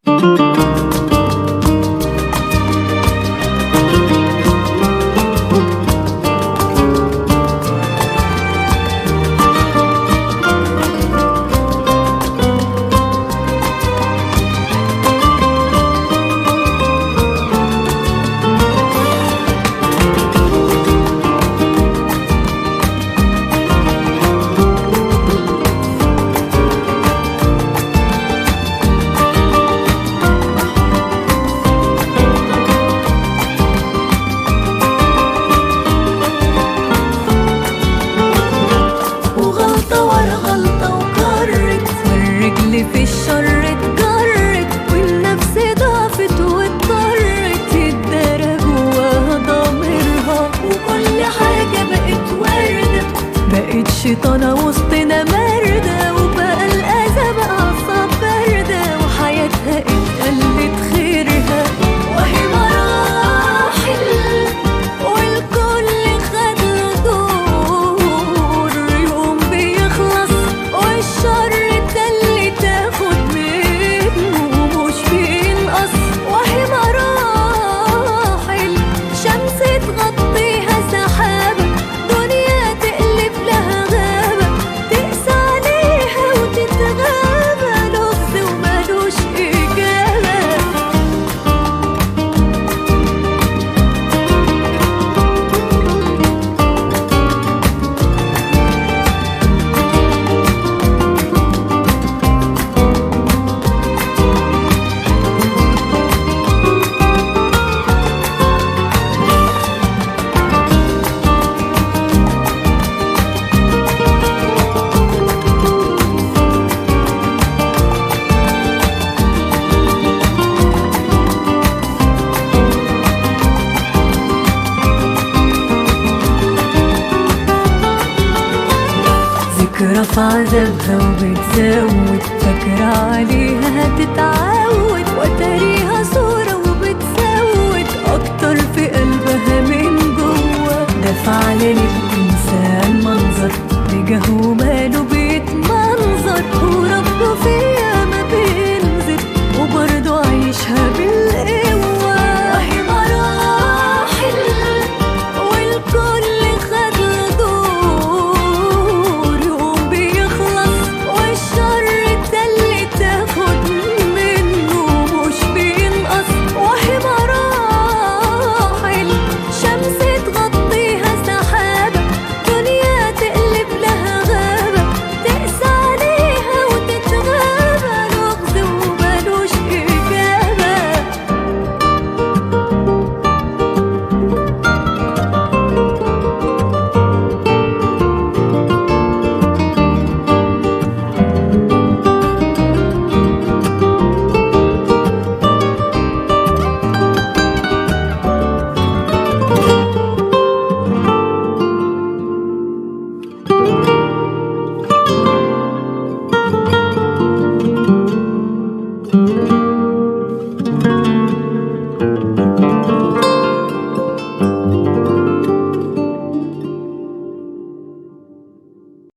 وغلطة ورا غلطة وكرت والرجل في الشر اتجرت والنفس ضعفت واضطرت تتدرى جواها ضميرها وكل حاجة بقت وردة بقت شيطانة وسطنا مردة وبقى الأذى بقى أعصاب باردة وحياتها اتقلت خيرها وهي مراحل والكل خد له دور يوم بيخلص والشر ده اللي تاخد منه مش بينقص وهي مراحل شمس تغطيها سحابة دنيا تقلب لها غابة تقسى عليها وتتغابى لغز ومالوش إجابة ذكرى في عذابها وبتزود فاكرة عليها هتتعود وتاريها صورة وبتسود أكتر في قلبها من جوه ده فعلا الإنسان منظر بجاه وماله بيتمنظر وربه فيها ما بينزل وبرضه عايشها بالقوة وهي مراحل والكل خد له دور يوم بيخلص والشر ده اللي تاخد منه مش بينقص وهي مراحل شمس تغطيها سحابة دنيا تقلب لها غابة تقسى عليها وتتغابى لغز ومالوش إجابة thank you